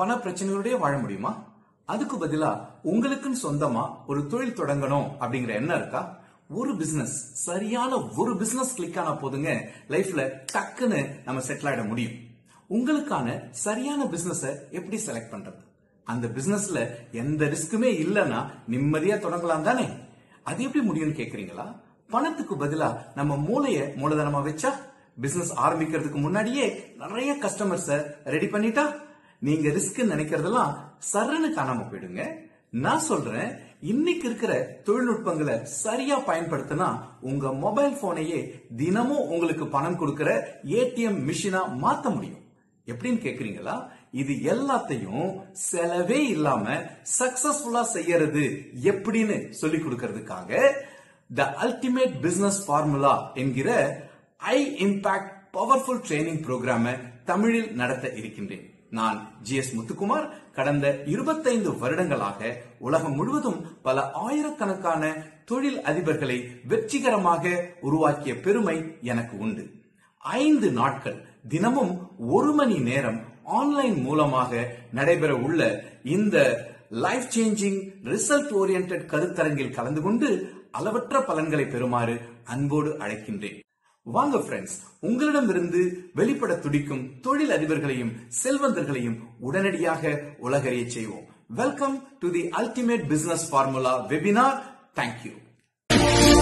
பண பிரச்சனைகளோடய வாழ முடியுமா அதுக்கு பதிலா உங்களுக்குன்னு சொந்தமா ஒரு தொழில் தொடங்கணும் அப்படிங்கிற எண்ணம் இருக்கா ஒரு பிசினஸ் சரியான ஒரு பிசினஸ் கிளிக் ஆனா போதுங்க லைஃப்ல டக்குன்னு நம்ம செட்டில் ஆயிட முடியும் உங்களுக்கான சரியான பிசினஸ எப்படி செலக்ட் பண்றது அந்த பிசினஸ்ல எந்த ரிஸ்க்குமே இல்லைன்னா நிம்மதியா தொடங்கலாம் தானே அது எப்படி முடியும்னு கேக்குறீங்களா பணத்துக்கு பதிலா நம்ம மூளைய மூலதனமா வச்சா பிசினஸ் ஆரம்பிக்கிறதுக்கு முன்னாடியே நிறைய கஸ்டமர்ஸ ரெடி பண்ணிட்டா நீங்க ரிஸ்க் நினைக்கிறதெல்லாம் சரன்னு காணாம போயிடுங்க நான் சொல்றேன் இன்னைக்கு இருக்கிற தொழில்நுட்பங்களை சரியா பயன்படுத்தினா உங்க மொபைல் போனையே தினமும் உங்களுக்கு பணம் கொடுக்கிற ஏடிஎம் மிஷினா மாத்த முடியும் எப்படின்னு கேக்குறீங்களா இது எல்லாத்தையும் செலவே இல்லாம சக்சஸ்ஃபுல்லா செய்யறது எப்படின்னு சொல்லி கொடுக்கறதுக்காக த அல்டிமேட் பிசினஸ் ஃபார்முலா என்கிற ஐ இம்பாக்ட் பவர்ஃபுல் ட்ரைனிங் ப்ரோக்ராம தமிழில் நடத்த இருக்கின்றேன் நான் ஜி எஸ் முத்துக்குமார் கடந்த இருபத்தைந்து வருடங்களாக உலகம் முழுவதும் பல ஆயிரக்கணக்கான தொழில் அதிபர்களை வெற்றிகரமாக உருவாக்கிய பெருமை எனக்கு உண்டு ஐந்து நாட்கள் தினமும் ஒரு மணி நேரம் ஆன்லைன் மூலமாக நடைபெற உள்ள இந்த லைஃப் சேஞ்சிங் ரிசல்ட் ஓரியன்ட் கருத்தரங்கில் கலந்து கொண்டு அளவற்ற பலன்களை பெறுமாறு அன்போடு அழைக்கின்றேன் வாங்க ஃப்ரெண்ட்ஸ் உங்களிடமிருந்து வெளிப்பட துடிக்கும் தொழில் அதிபர்களையும் செல்வந்தர்களையும் உடனடியாக உலகறிய செய்வோம் welcome to the ultimate business formula webinar thank you